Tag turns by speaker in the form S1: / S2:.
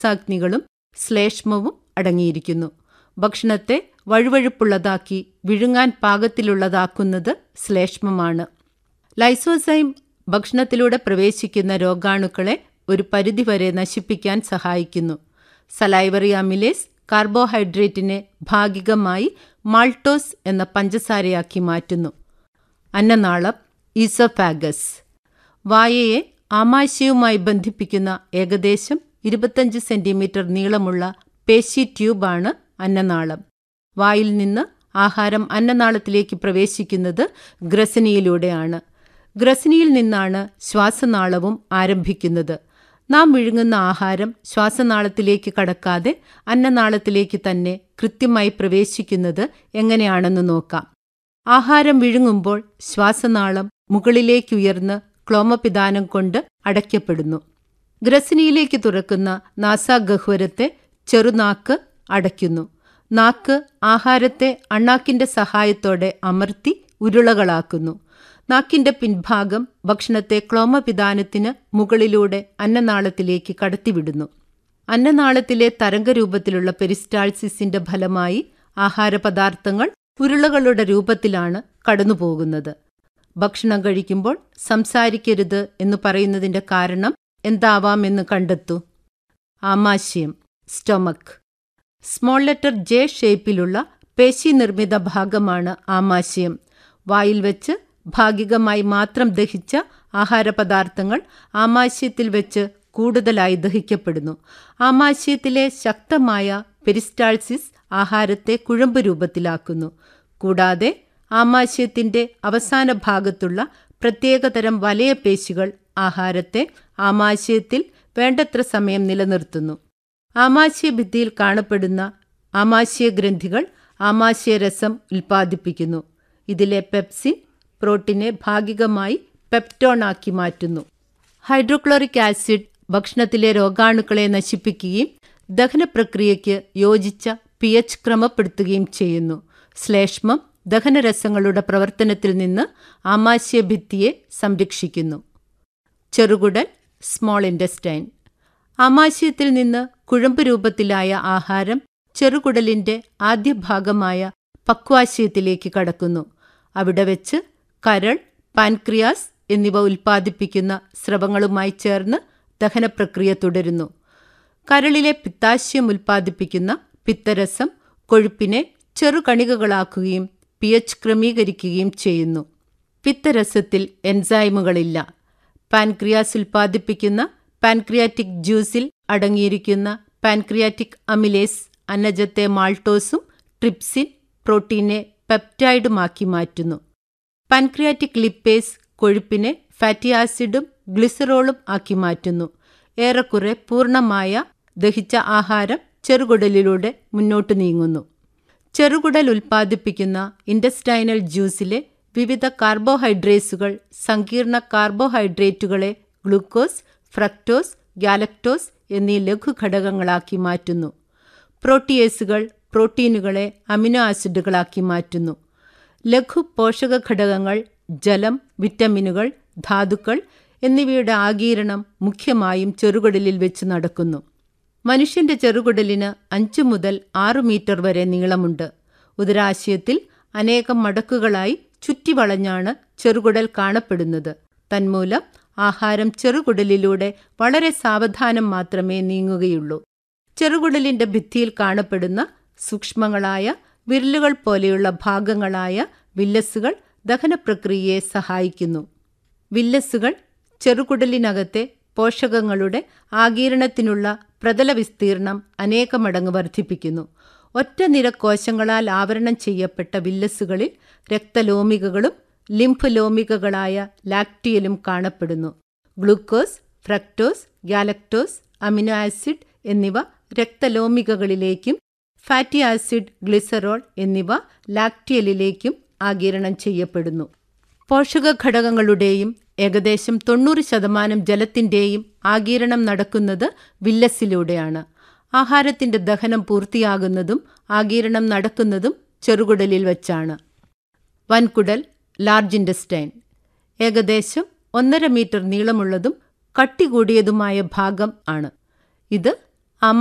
S1: മാംസാഗ്നികളും ശ്ലേഷ്മവും അടങ്ങിയിരിക്കുന്നു ഭക്ഷണത്തെ വഴുവഴുപ്പുള്ളതാക്കി വിഴുങ്ങാൻ പാകത്തിലുള്ളതാക്കുന്നത് ശ്ലേഷ്മമാണ് ലൈസോസൈം ഭക്ഷണത്തിലൂടെ പ്രവേശിക്കുന്ന രോഗാണുക്കളെ ഒരു പരിധിവരെ നശിപ്പിക്കാൻ സഹായിക്കുന്നു സലൈവറി അമിലേസ് കാർബോഹൈഡ്രേറ്റിനെ ഭാഗികമായി മാൾട്ടോസ് എന്ന പഞ്ചസാരയാക്കി മാറ്റുന്നു അന്നനാളം ഈസോഫാഗസ് വായയെ ആമാശയവുമായി ബന്ധിപ്പിക്കുന്ന ഏകദേശം ഇരുപത്തഞ്ച് സെന്റിമീറ്റർ നീളമുള്ള പേശി ട്യൂബാണ് അന്നനാളം വായിൽ നിന്ന് ആഹാരം അന്നനാളത്തിലേക്ക് പ്രവേശിക്കുന്നത് ഗ്രസനിയിലൂടെയാണ് ഗ്രസനിയിൽ നിന്നാണ് ശ്വാസനാളവും ആരംഭിക്കുന്നത് നാം വിഴുങ്ങുന്ന ആഹാരം ശ്വാസനാളത്തിലേക്ക് കടക്കാതെ അന്നനാളത്തിലേക്ക് തന്നെ കൃത്യമായി പ്രവേശിക്കുന്നത് എങ്ങനെയാണെന്ന് നോക്കാം ആഹാരം വിഴുങ്ങുമ്പോൾ ശ്വാസനാളം മുകളിലേക്കുയർന്ന് ക്ലോമപിതാനം കൊണ്ട് അടയ്ക്കപ്പെടുന്നു ഗ്രസനിയിലേക്ക് തുറക്കുന്ന നാസാഗഹ്വരത്തെ ചെറുനാക്ക് അടയ്ക്കുന്നു നാക്ക് ആഹാരത്തെ അണ്ണാക്കിന്റെ സഹായത്തോടെ അമർത്തി ഉരുളകളാക്കുന്നു നാക്കിന്റെ പിൻഭാഗം ഭക്ഷണത്തെ ക്ലോമപിതാനത്തിന് മുകളിലൂടെ അന്നനാളത്തിലേക്ക് കടത്തിവിടുന്നു അന്നനാളത്തിലെ തരംഗരൂപത്തിലുള്ള പെരിസ്റ്റാൾസിസിന്റെ ഫലമായി ആഹാരപദാർത്ഥങ്ങൾ ഉരുളകളുടെ രൂപത്തിലാണ് കടന്നുപോകുന്നത് ഭക്ഷണം കഴിക്കുമ്പോൾ സംസാരിക്കരുത് എന്ന് പറയുന്നതിന്റെ കാരണം എന്താവാമെന്ന് കണ്ടെത്തൂ ആമാശയം സ്റ്റൊമക് സ്മോൾ ലെറ്റർ ജെ ഷേപ്പിലുള്ള പേശി നിർമ്മിത ഭാഗമാണ് ആമാശയം വായിൽ വെച്ച് ഭാഗികമായി മാത്രം ദഹിച്ച ആഹാരപദാർത്ഥങ്ങൾ ആമാശയത്തിൽ വെച്ച് കൂടുതലായി ദഹിക്കപ്പെടുന്നു ആമാശയത്തിലെ ശക്തമായ പെരിസ്റ്റാൾസിസ് ആഹാരത്തെ കുഴമ്പ് രൂപത്തിലാക്കുന്നു കൂടാതെ ആമാശയത്തിന്റെ അവസാന ഭാഗത്തുള്ള പ്രത്യേകതരം വലയപേശികൾ ആഹാരത്തെ ആമാശയത്തിൽ വേണ്ടത്ര സമയം നിലനിർത്തുന്നു ആമാശയഭിത്തിയിൽ കാണപ്പെടുന്ന ആമാശയഗ്രന്ഥികൾ ആമാശയരസം ഉൽപ്പാദിപ്പിക്കുന്നു ഇതിലെ പെപ്സിൻ പ്രോട്ടീനെ ഭാഗികമായി പെപ്റ്റോണാക്കി മാറ്റുന്നു ഹൈഡ്രോക്ലോറിക് ആസിഡ് ഭക്ഷണത്തിലെ രോഗാണുക്കളെ നശിപ്പിക്കുകയും ദഹനപ്രക്രിയയ്ക്ക് യോജിച്ച പി എച്ച് ക്രമപ്പെടുത്തുകയും ചെയ്യുന്നു ശ്ലേഷ്മം ദഹനരസങ്ങളുടെ പ്രവർത്തനത്തിൽ നിന്ന് ആമാശയഭിത്തിയെ സംരക്ഷിക്കുന്നു ചെറുകുടൽ സ്മോൾ ഇൻഡസ്റ്റൈൻ ആമാശയത്തിൽ നിന്ന് കുഴമ്പ് രൂപത്തിലായ ആഹാരം ചെറുകുടലിന്റെ ആദ്യ ഭാഗമായ പക്വാശയത്തിലേക്ക് കടക്കുന്നു അവിടെ വെച്ച് കരൾ പാൻക്രിയാസ് എന്നിവ ഉൽപ്പാദിപ്പിക്കുന്ന സ്രവങ്ങളുമായി ചേർന്ന് ദഹനപ്രക്രിയ തുടരുന്നു കരളിലെ പിത്താശയം ഉൽപ്പാദിപ്പിക്കുന്ന പിത്തരസം കൊഴുപ്പിനെ ചെറുകണികകളാക്കുകയും പി എച്ച് ക്രമീകരിക്കുകയും ചെയ്യുന്നു പിത്തരസത്തിൽ എൻസൈമുകളില്ല പാൻക്രിയാസ് ഉൽപ്പാദിപ്പിക്കുന്ന പാൻക്രിയാറ്റിക് ജ്യൂസിൽ അടങ്ങിയിരിക്കുന്ന പാൻക്രിയാറ്റിക് അമിലേസ് അന്നജത്തെ മാൾട്ടോസും ട്രിപ്സിൻ പ്രോട്ടീനെ പെപ്റ്റൈഡുമാക്കി മാറ്റുന്നു പാൻക്രിയാറ്റിക് ലിപ്പേസ് കൊഴുപ്പിനെ ഫാറ്റി ആസിഡും ഗ്ലിസറോളും ആക്കി മാറ്റുന്നു ഏറെക്കുറെ പൂർണ്ണമായ ദഹിച്ച ആഹാരം ചെറുകുടലിലൂടെ മുന്നോട്ട് നീങ്ങുന്നു ചെറുകുടൽ ഉൽപ്പാദിപ്പിക്കുന്ന ഇൻഡസ്റ്റൈനൽ ജ്യൂസിലെ വിവിധ കാർബോഹൈഡ്രേറ്റ്സുകൾ സങ്കീർണ കാർബോഹൈഡ്രേറ്റുകളെ ഗ്ലൂക്കോസ് ഫ്രക്ടോസ് ഗാലക്ടോസ് എന്നീ ലഘുഘടകങ്ങളാക്കി മാറ്റുന്നു പ്രോട്ടിയേസുകൾ പ്രോട്ടീനുകളെ അമിനോ ആസിഡുകളാക്കി മാറ്റുന്നു ലഘു പോഷക ഘടകങ്ങൾ ജലം വിറ്റമിനുകൾ ധാതുക്കൾ എന്നിവയുടെ ആഗീരണം മുഖ്യമായും ചെറുകുടലിൽ വെച്ച് നടക്കുന്നു മനുഷ്യന്റെ ചെറുകുടലിന് അഞ്ചു മുതൽ ആറു മീറ്റർ വരെ നീളമുണ്ട് ഉദരാശയത്തിൽ അനേകം മടക്കുകളായി ചുറ്റിവളഞ്ഞാണ് ചെറുകുടൽ കാണപ്പെടുന്നത് തന്മൂലം ആഹാരം ചെറുകുടലിലൂടെ വളരെ സാവധാനം മാത്രമേ നീങ്ങുകയുള്ളൂ ചെറുകുടലിന്റെ ഭിത്തിയിൽ കാണപ്പെടുന്ന സൂക്ഷ്മങ്ങളായ വിരലുകൾ പോലെയുള്ള ഭാഗങ്ങളായ വില്ലസുകൾ ദഹനപ്രക്രിയയെ സഹായിക്കുന്നു വില്ലസുകൾ ചെറുകുടലിനകത്തെ പോഷകങ്ങളുടെ ആഗീരണത്തിനുള്ള പ്രതല വിസ്തീർണം അനേകമടങ്ങ് വർദ്ധിപ്പിക്കുന്നു ഒറ്റ നിര കോശങ്ങളാൽ ആവരണം ചെയ്യപ്പെട്ട വില്ലസുകളിൽ രക്തലോമികകളും ലിംഫ് ലോമികകളായ ലാക്ടിയലും കാണപ്പെടുന്നു glucose fructose galactose amino acid എന്നിവ രക്തലോമികകളിലേക്കും ഫാറ്റി ആസിഡ് ഗ്ലിസറോൾ എന്നിവ ലാക്ടിയലിലേക്കും ആഗിരണം ചെയ്യപ്പെടുന്നു പോഷക ഘടകങ്ങളുടെയും ഏകദേശം തൊണ്ണൂറ് ശതമാനം ജലത്തിൻ്റെയും ആഗീരണം നടക്കുന്നത് വില്ലസിലൂടെയാണ് ആഹാരത്തിന്റെ ദഹനം പൂർത്തിയാകുന്നതും ആഗീരണം നടക്കുന്നതും ചെറുകുടലിൽ വച്ചാണ് വൻകുടൽ ലാർജ് ഇൻഡസ്റ്റൈൻ ഏകദേശം ഒന്നര മീറ്റർ നീളമുള്ളതും കട്ടി കൂടിയതുമായ ഭാഗം ആണ് ഇത്